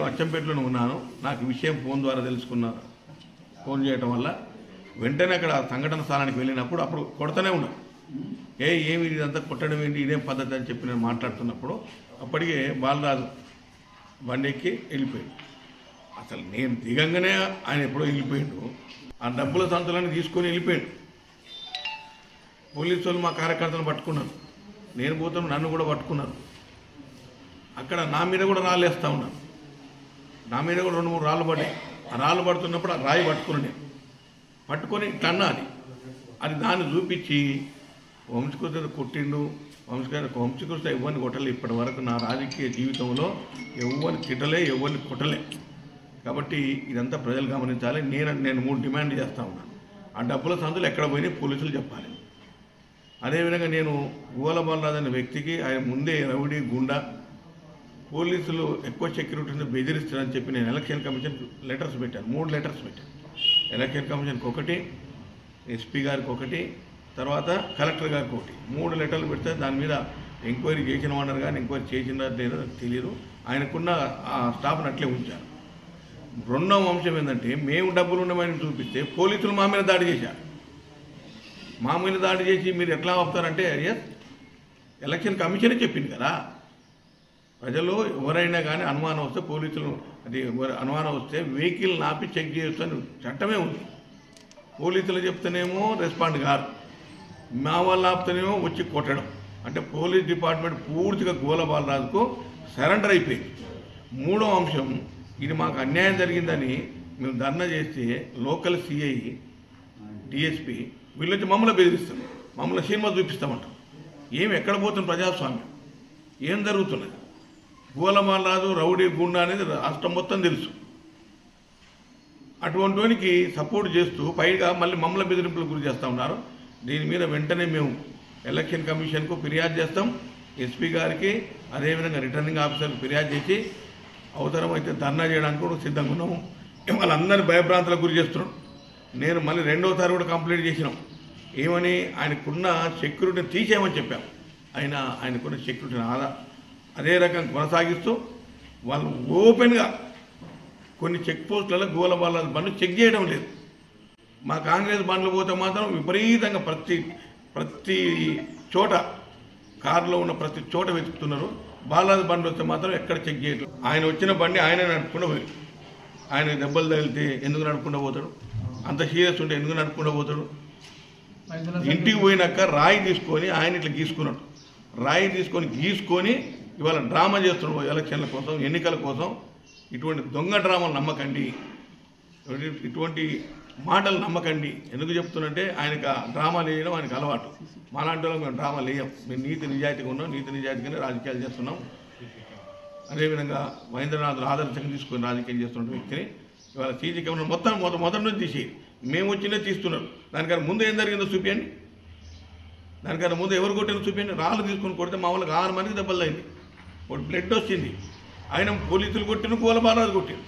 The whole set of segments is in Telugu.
అచ్చంపేటలోనే ఉన్నాను నాకు విషయం ఫోన్ ద్వారా తెలుసుకున్న ఫోన్ చేయటం వల్ల వెంటనే అక్కడ సంఘటన స్థానానికి వెళ్ళినప్పుడు అప్పుడు కొడతానే ఉన్నాను ఏ ఏమి ఇదంతా కొట్టడం ఏంటి ఇదేం పద్ధతి అని చెప్పి నేను మాట్లాడుతున్నప్పుడు అప్పటికే బాలరాజు బండి ఎక్కి వెళ్ళిపోయాడు అసలు నేను దిగంగానే ఆయన ఎప్పుడో వెళ్ళిపోయాడు ఆ డబ్బుల సంచులను తీసుకొని వెళ్ళిపోయాడు పోలీసు వాళ్ళు మా కార్యకర్తలను పట్టుకున్నారు నేను పోతాను నన్ను కూడా పట్టుకున్నారు అక్కడ నా మీద కూడా రాళ్ళు వేస్తూ ఉన్నారు నా మీద కూడా రెండు మూడు రాళ్ళు పడ్డాయి ఆ రాళ్ళు పడుతున్నప్పుడు ఆ రాయి పట్టుకుని నేను పట్టుకొని ఇట్లా అన్నా అది అది దాన్ని చూపించి వంశకృత కొట్టిండు వంశకృత వంశకృత ఎవరిని కొట్టలే ఇప్పటి వరకు నా రాజకీయ జీవితంలో ఎవరిని తిట్టలే ఎవరిని కొట్టలే కాబట్టి ఇదంతా ప్రజలు గమనించాలి నేను నేను మూడు డిమాండ్ చేస్తా ఉన్నాను ఆ డబ్బుల సందులు ఎక్కడ పోయినాయి పోలీసులు చెప్పాలి అదేవిధంగా నేను గోల బాలరాజు అనే వ్యక్తికి ఆయన ముందే రౌడీ గుండా పోలీసులు ఎక్కువ సెక్యూరిటీని బెదిరిస్తారని చెప్పి నేను ఎలక్షన్ కమిషన్ లెటర్స్ పెట్టాను మూడు లెటర్స్ పెట్టాను ఎలక్షన్ కమిషన్కి ఒకటి ఎస్పీ గారికి ఒకటి తర్వాత కలెక్టర్ గారికి ఒకటి మూడు లెటర్లు పెడితే దాని మీద ఎంక్వైరీ చేసిన వాడరు కానీ ఎంక్వైరీ చేసిన లేదో నాకు తెలియదు ఆయనకున్న ఆ స్టాఫ్ని అట్లే ఉంచారు రెండవ అంశం ఏంటంటే మేము డబ్బులు ఉన్నామని చూపిస్తే పోలీసులు మా మీద దాడి చేశారు మా మీద దాడి చేసి మీరు ఎట్లా ఆపుతారంటే ఎస్ ఎలక్షన్ కమిషనే చెప్పింది కదా ప్రజలు ఎవరైనా కానీ అనుమానం వస్తే పోలీసులు అది ఎవరు అనుమానం వస్తే వెహికల్ నాపి చెక్ చేయొచ్చు అని చట్టమే ఉంది పోలీసులు చెప్తేనేమో రెస్పాండ్ కారు మా వాళ్ళు ఆపితేనేమో వచ్చి కొట్టడం అంటే పోలీస్ డిపార్ట్మెంట్ పూర్తిగా గోల బాలరాజుకు సరెండర్ అయిపోయింది మూడో అంశం ఇది మాకు అన్యాయం జరిగిందని మేము ధర్నా చేస్తే లోకల్ సిఐ డిఎస్పి వీళ్ళు వచ్చి మమ్మల్ని బెదిరిస్తారు మమ్మల్ని సినిమా చూపిస్తామంటాం ఏం ఎక్కడ పోతుంది ప్రజాస్వామ్యం ఏం జరుగుతున్నది గోలమాలరాజు రౌడీ గుండా అనేది రాష్ట్రం మొత్తం తెలుసు అటువంటి వానికి సపోర్ట్ చేస్తూ పైగా మళ్ళీ మమ్మల్ని బెదిరింపులకు గురి చేస్తూ ఉన్నారు దీని మీద వెంటనే మేము ఎలక్షన్ కమిషన్కు ఫిర్యాదు చేస్తాం ఎస్పీ గారికి అదేవిధంగా రిటర్నింగ్ ఆఫీసర్కి ఫిర్యాదు చేసి అవసరమైతే ధర్నా చేయడానికి కూడా సిద్ధంగా ఉన్నాము వాళ్ళందరినీ భయభ్రాంతులకు గురి చేస్తున్నాం నేను మళ్ళీ రెండోసారి కూడా కంప్లైంట్ చేసినాం ఏమని ఆయనకున్న సెక్యూరిటీని తీసేయమని చెప్పాం ఆయన ఆయనకున్న సెక్యూరిటీని ఆదా అదే రకం కొనసాగిస్తూ వాళ్ళు ఓపెన్గా కొన్ని చెక్ పోస్టులలో గోల వాళ్ళ బండ్లు చెక్ చేయడం లేదు మా కాంగ్రెస్ బండ్లు పోతే మాత్రం విపరీతంగా ప్రతి ప్రతి చోట కారులో ఉన్న ప్రతి చోట వెతుకుతున్నారు బాలాజీ బండ్లు వస్తే మాత్రం ఎక్కడ చెక్ చేయట్లేదు ఆయన వచ్చిన బండి ఆయన నడుపుకుండా పోయి ఆయన దెబ్బలు తగిలితే ఎందుకు నడుపుకుండా పోతాడు అంత సీరియస్ ఉంటే ఎందుకు నడుపుకుండా పోతాడు ఇంటికి పోయినాక రాయి తీసుకొని ఆయన ఇట్లా గీసుకున్నాడు రాయి తీసుకొని గీసుకొని ఇవాళ డ్రామా చేస్తున్నాడు ఎలక్షన్ల కోసం ఎన్నికల కోసం ఇటువంటి దొంగ డ్రామాలు నమ్మకండి ఇటువంటి- ఇటువంటి మాటలు నమ్మకండి ఎందుకు చెప్తున్నంటే ఆయనకు ఆ డ్రామాలు వేయడం ఆయనకు అలవాటు మాలాంటి వాళ్ళకి మేము డ్రామాలు వేయం మేము నీతి నిజాయితీగా ఉన్నాం నీతి నిజాయితీగానే రాజకీయాలు చేస్తున్నాం అదేవిధంగా మహేంద్రనాథ్ ఆదర్శంగా తీసుకొని రాజకీయం చేస్తున్న వ్యక్తిని ఇవాళ సీసీ కెమెరా మొత్తం మొదటి మొదటి నుంచి తీసి మేము వచ్చినే తీస్తున్నారు దానికన్నా ముందు ఏం జరిగిందో చూపించండి దానికన్నా ముందు ఎవరు కొట్టిన చూపించండి రాళ్ళు తీసుకొని కొడితే మా వాళ్ళకి ఆరు మందికి దెబ్బలు అయింది ఒకటి బ్లడ్ వచ్చింది ఆయన పోలీసులు కొట్టిన కూల బాలాజు కొట్టిన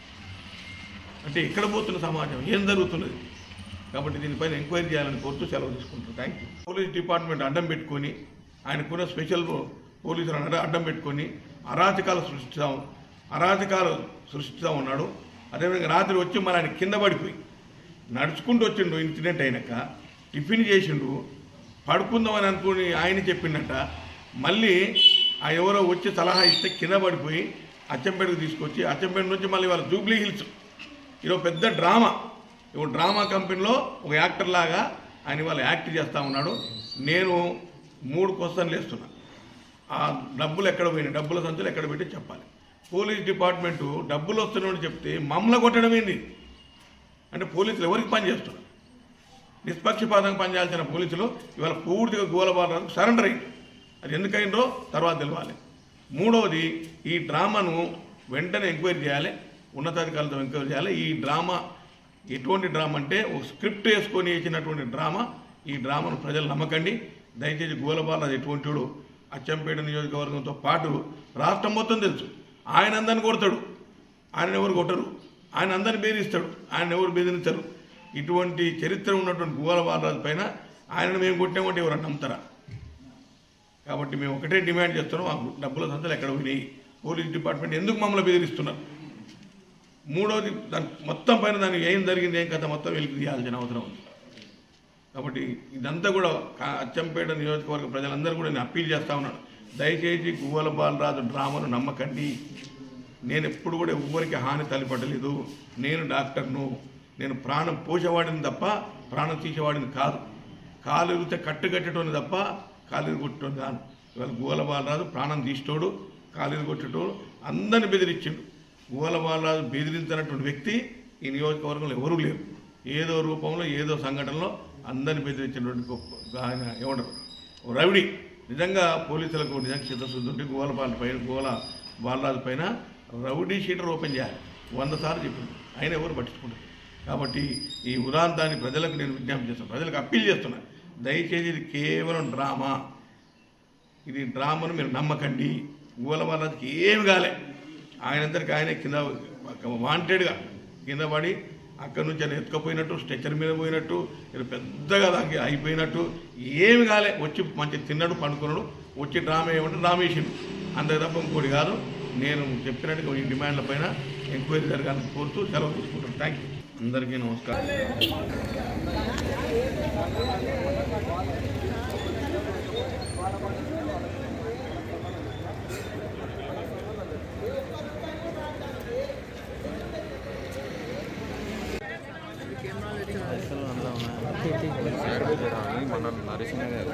అంటే ఎక్కడ పోతున్న సమాజం ఏం జరుగుతున్నది కాబట్టి దీనిపైన ఎంక్వైరీ చేయాలని కోరుతూ సెలవు తీసుకుంటాం థ్యాంక్ యూ పోలీస్ డిపార్ట్మెంట్ అడ్డం పెట్టుకొని ఆయనకున్న స్పెషల్ పోలీసులు అడ్డ- అడ్డం పెట్టుకొని అరాచకాలు సృష్టిస్తా అరాచకాలు సృష్టిస్తూ ఉన్నాడు అదేవిధంగా రాత్రి వచ్చి మరి ఆయన కింద పడిపోయి నడుచుకుంటూ వచ్చిండు ఇన్సిడెంట్ అయినాక టిఫిన్ చేసిండు పడుకుందామని అనుకుని ఆయన చెప్పిండట మళ్ళీ ఆ ఎవరో వచ్చి సలహా ఇస్తే కింద పడిపోయి అచ్చంపేటకు తీసుకొచ్చి అచ్చంపేట నుంచి మళ్ళీ వాళ్ళ జూబ్లీ హిల్స్ ఈరోజు పెద్ద డ్రామా ఇప్పుడు డ్రామా కంపెనీలో ఒక యాక్టర్ లాగా ఆయన వాళ్ళు యాక్ట్ చేస్తూ ఉన్నాడు నేను మూడు క్వశ్చన్లు వేస్తున్నా ఆ డబ్బులు ఎక్కడ పోయినాయి డబ్బుల సంచులు ఎక్కడ పెట్టి చెప్పాలి పోలీస్ డిపార్ట్మెంటు డబ్బులు వస్తున్నాయని చెప్తే మమ్మల్ని కొట్టడం ఏంది అంటే పోలీసులు ఎవరికి పని చేస్తున్నారు నిష్పక్షపాతంగా పనిచేయాల్సిన పోలీసులు ఇవాళ పూర్తిగా గోలబాలకు సరెండర్ అయింది అది ఎందుకైందో తర్వాత తెలవాలి మూడవది ఈ డ్రామాను వెంటనే ఎంక్వైరీ చేయాలి ఉన్నతాధికారులతో ఎంక్వైరీ చేయాలి ఈ డ్రామా ఎటువంటి డ్రామా అంటే ఒక స్క్రిప్ట్ వేసుకొని వేసినటువంటి డ్రామా ఈ డ్రామాను ప్రజలు నమ్మకండి దయచేసి గోలబాల ఎటువంటివాడు అచ్చంపేట నియోజకవర్గంతో పాటు రాష్ట్రం మొత్తం తెలుసు ఆయన అందరిని కొడతాడు ఆయన ఎవరు కొట్టరు ఆయన అందరిని బెదిరిస్తాడు ఆయన ఎవరు బెదిరించరు ఇటువంటి చరిత్ర ఉన్నటువంటి గోల బాలరాజు పైన ఆయనను మేము కొట్టామంటే ఎవరన్నా నమ్ముతారా కాబట్టి మేము ఒకటే డిమాండ్ చేస్తున్నాం ఆ డబ్బుల సంతలు ఎక్కడ పోయినాయి పోలీస్ డిపార్ట్మెంట్ ఎందుకు మమ్మల్ని బెదిరిస్తున్నారు మూడోది దాని మొత్తం పైన దానికి ఏం జరిగింది ఏం కథ మొత్తం వెలికి తీయాల్సిన అవసరం ఉంది కాబట్టి ఇదంతా కూడా కా- అచ్చంపేట నియోజకవర్గ ప్రజలందరూ కూడా నేను అప్పీల్ చేస్తా ఉన్నాను దయచేసి గువ్వల బాలరాజు డ్రామాను నమ్మకండి నేను ఎప్పుడు కూడా ఎవ్వరికి హాని తలపడలేదు నేను డాక్టర్ను నేను ప్రాణం పోసేవాడిని తప్ప ప్రాణం తీసేవాడిని కాదు కాలు ఎగితే కట్టు కట్టేటోని తప్ప కాలు కొట్టేటోని కాదు ఇవాళ గువ్వల బాలరాజు ప్రాణం తీసేటోడు కాలు కొట్టేటోడు అందరిని బెదిరించిండు గువ్వల బాలరాజు బెదిరించినటువంటి వ్యక్తి ఈ నియోజకవర్గంలో ఎవరూ లేరు ఏదో రూపంలో ఏదో సంఘటనలో అందరిని బెదిరించినటువంటి గొప్ప ఆయన ఏమంటారు ఓ రవిడి నిజంగా పోలీసులకు నిజంగా చిత్తశుద్ధి ఉంటే గోల బాల పైన గోల బాలరాజు పైన రౌడీ షీటర్ ఓపెన్ చేయాలి వంద సార్లు చెప్పింది ఆయన ఎవరు పట్టించుకుంటారు కాబట్టి ఈ ఉదాంతాన్ని ప్రజలకు నేను విజ్ఞప్తి చేస్తాను ప్రజలకు అప్పీల్ చేస్తున్నా దయచేసి ఇది కేవలం డ్రామా ఇది డ్రామాను మీరు నమ్మకండి గోల బాలరాజుకి ఏమి కాలే ఆయనందరికి ఆయనే కింద వాంటెడ్గా కింద పడి అక్కడి నుంచి ఆయన ఎత్తుకపోయినట్టు స్ట్రెచర్ మీద పోయినట్టు ఇది పెద్దగా దానికి అయిపోయినట్టు ఏమి కాలే వచ్చి మంచి తిన్నాడు పండుకున్నాడు వచ్చి డ్రామా ఏమంటే డ్రామా వేసిండు అంతకు తప్ప ఇంకోటి కాదు నేను చెప్పినట్టుగా ఈ డిమాండ్ల పైన ఎంక్వైరీ జరగాలని కోరుతూ సెలవు తీసుకుంటాను థ్యాంక్ యూ అందరికీ నమస్కారం మన నరేషన్ గారు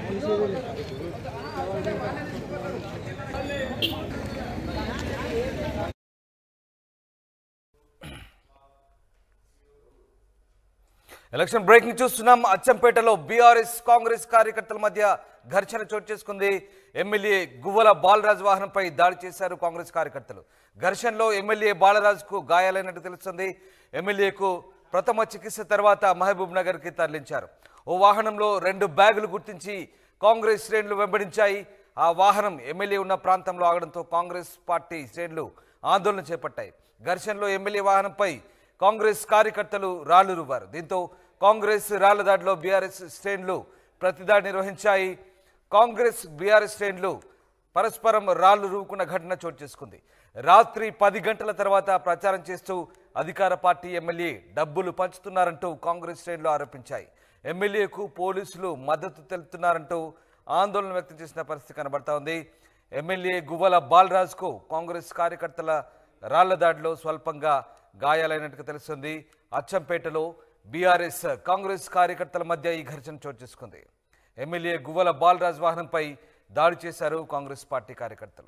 ఎలక్షన్ బ్రేకింగ్ చూస్తున్నాం అచ్చంపేటలో బీఆర్ఎస్ కాంగ్రెస్ కార్యకర్తల మధ్య ఘర్షణ చోటు చేసుకుంది ఎమ్మెల్యే గువ్వల బాలరాజ్ వాహనంపై దాడి చేశారు కాంగ్రెస్ కార్యకర్తలు ఘర్షణలో ఎమ్మెల్యే బాలరాజ్కు గాయాలైనట్టు తెలుస్తుంది ఎమ్మెల్యేకు ప్రథమ చికిత్స తర్వాత మహబూబ్ నగర్కి తరలించారు ఓ వాహనంలో రెండు బ్యాగులు గుర్తించి కాంగ్రెస్ శ్రేణులు వెంబడించాయి ఆ వాహనం ఎమ్మెల్యే ఉన్న ప్రాంతంలో ఆగడంతో కాంగ్రెస్ పార్టీ శ్రేణులు ఆందోళన చేపట్టాయి ఘర్షణలో ఎమ్మెల్యే వాహనంపై కాంగ్రెస్ కార్యకర్తలు రాళ్లు రువ్వారు దీంతో కాంగ్రెస్ రాళ్ల దాడిలో బీఆర్ఎస్ శ్రేణులు ప్రతిదాడి నిర్వహించాయి కాంగ్రెస్ బీఆర్ఎస్ శ్రేణులు పరస్పరం రాళ్లు రువ్వుకున్న ఘటన చోటు చేసుకుంది రాత్రి పది గంటల తర్వాత ప్రచారం చేస్తూ అధికార పార్టీ ఎమ్మెల్యే డబ్బులు పంచుతున్నారంటూ కాంగ్రెస్ శ్రేణులు ఆరోపించాయి ఎమ్మెల్యేకు పోలీసులు మద్దతు తెలుపుతున్నారంటూ ఆందోళన వ్యక్తం చేసిన పరిస్థితి కనబడతా ఉంది ఎమ్మెల్యే గువ్వల బాలరాజ్కు కాంగ్రెస్ కార్యకర్తల రాళ్ల దాడిలో స్వల్పంగా గాయాలైనట్టుగా తెలుస్తుంది అచ్చంపేటలో బీఆర్ఎస్ కాంగ్రెస్ కార్యకర్తల మధ్య ఈ ఘర్షణ చోటు చేసుకుంది ఎమ్మెల్యే గువ్వల బాలరాజ్ వాహనంపై దాడి చేశారు కాంగ్రెస్ పార్టీ కార్యకర్తలు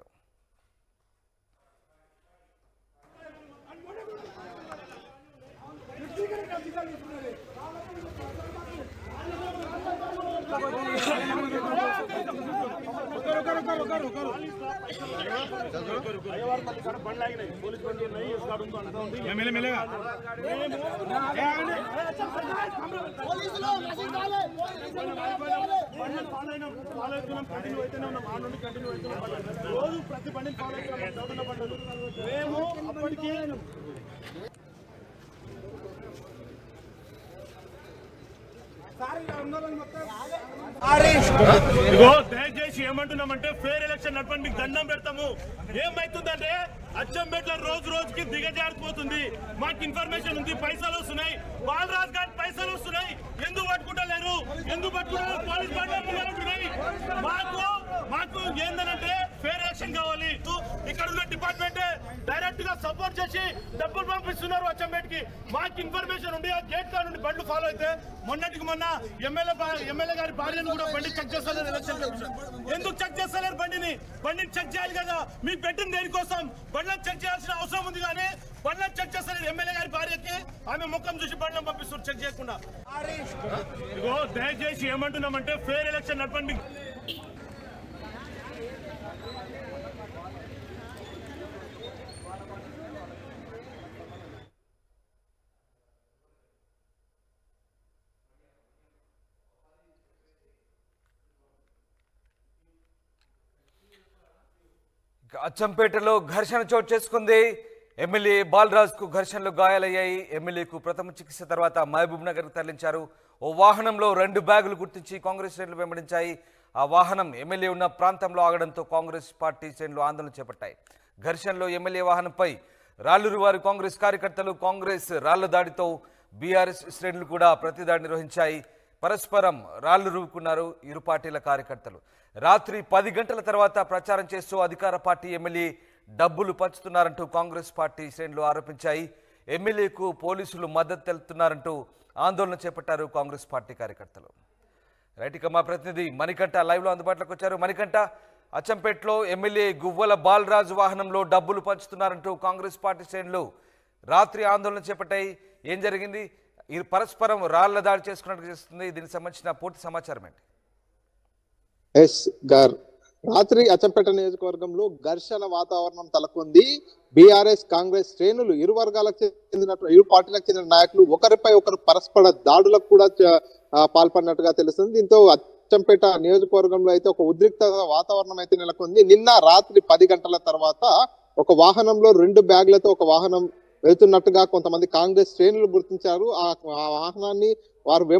రోజు ప్రతి బండిని ఫాలో అవుతున్నాం చదువున్న బండలు మేము అప్పటికి ఇగో దయచేసి ఏమంటున్నామంటే ఫేర్ ఎలక్షన్ నడపండి మీకు దండం పెడతాము ఏమైతుందంటే అచ్చంపేటలో రోజు రోజుకి దిగజారిపోతుంది మాకు ఇన్ఫర్మేషన్ ఉంది పైసలు వస్తున్నాయి బాలరాజ్ గారి పైసలు వస్తున్నాయి ఎందుకు పట్టుకుంటలేరు ఎందుకు పట్టుకుంటారు పోలీస్ బండ్లు ఉంటున్నాయి మాకు మాకు ఏందనంటే ఫేర్ ఎలక్షన్ కావాలి ఇక్కడ ఉన్న డిపార్ట్మెంట్ డైరెక్ట్ గా సపోర్ట్ చేసి డబ్బులు పంపిస్తున్నారు అచ్చంపేటకి మాకు ఇన్ఫర్మేషన్ ఉండి ఆ గేట్ కాడ నుండి బండ్లు ఫాలో అయితే మొన్నటికి మొన్న ఎమ్మెల్యే ఎమ్మెల్యే గారి భార్యను కూడా బండి చెక్ చేస్తలేరు ఎలక్షన్ కమిషన్ ఎందుకు చెక్ చేస్తలేరు బండిని బండిని చెక్ చేయాలి కదా మీకు పెట్టింది దేనికోసం బండ్లను చెక్ చేయాల్సిన అవసరం ఉంది కానీ బండ్లను చెక్ చేస్తలేరు ఎమ్మెల్యే గారి భార్యకి ఆమె ముఖం చూసి బండ్లను పంపిస్తారు చెక్ చేయకుండా ఇగో దయచేసి ఏమంటున్నామంటే ఫేర్ ఎలక్షన్ నడపండి ఇక అచ్చంపేటలో ఘర్షణ చోటు చేసుకుంది ఎమ్మెల్యే బాలరాజ్కు ఘర్షణలు గాయాలయ్యాయి ఎమ్మెల్యేకు ప్రథమ చికిత్స తర్వాత మహబూబ్ నగర్కు తరలించారు ఓ వాహనంలో రెండు బ్యాగులు గుర్తించి కాంగ్రెస్ శ్రేణులు వెంబడించాయి ఆ వాహనం ఎమ్మెల్యే ఉన్న ప్రాంతంలో ఆగడంతో కాంగ్రెస్ పార్టీ శ్రేణులు ఆందోళన చేపట్టాయి ఘర్షణలో ఎమ్మెల్యే వాహనంపై రాళ్లూరు వారి కాంగ్రెస్ కార్యకర్తలు కాంగ్రెస్ రాళ్ల దాడితో బీఆర్ఎస్ శ్రేణులు కూడా ప్రతిదాడి నిర్వహించాయి పరస్పరం రాళ్లు రూపుకున్నారు ఇరు పార్టీల కార్యకర్తలు రాత్రి పది గంటల తర్వాత ప్రచారం చేస్తూ అధికార పార్టీ ఎమ్మెల్యే డబ్బులు పంచుతున్నారంటూ కాంగ్రెస్ పార్టీ శ్రేణులు ఆరోపించాయి ఎమ్మెల్యేకు పోలీసులు మద్దతు తెలుపుతున్నారంటూ ఆందోళన చేపట్టారు కాంగ్రెస్ పార్టీ కార్యకర్తలు రైట్ ఇక మా ప్రతినిధి మణికంఠ లైవ్లో అందుబాటులోకి వచ్చారు మణికంఠ అచ్చంపేటలో ఎమ్మెల్యే గువ్వల బాలరాజు వాహనంలో డబ్బులు పంచుతున్నారంటూ కాంగ్రెస్ పార్టీ శ్రేణులు రాత్రి ఆందోళన చేపట్టాయి ఏం జరిగింది ఈ పరస్పరం రాళ్ల దాడి చేసుకున్నట్టు చేస్తుంది దీనికి సంబంధించిన పూర్తి సమాచారం ఏంటి ఎస్ గార్ రాత్రి అచ్చంపేట నియోజకవర్గంలో ఘర్షణ వాతావరణం తలకొంది బీఆర్ఎస్ కాంగ్రెస్ శ్రేణులు ఇరు వర్గాలకు చెందినట్టు ఇరు పార్టీలకు చెందిన నాయకులు ఒకరిపై ఒకరు పరస్పర దాడులకు కూడా చ- ఆ, పాల్పడినట్టుగా తెలుస్తుంది దీంతో అచ్చంపేట నియోజకవర్గంలో అయితే ఒక ఉద్రిక్త వాతావరణం అయితే నెలకొంది నిన్న రాత్రి పది గంటల తర్వాత ఒక వాహనంలో రెండు బ్యాగ్లతో ఒక వాహనం వెళ్తున్నట్టుగా కొంతమంది కాంగ్రెస్ శ్రేణులు గుర్తించారు ఆ ఆ వాహనాన్ని వారు వెం-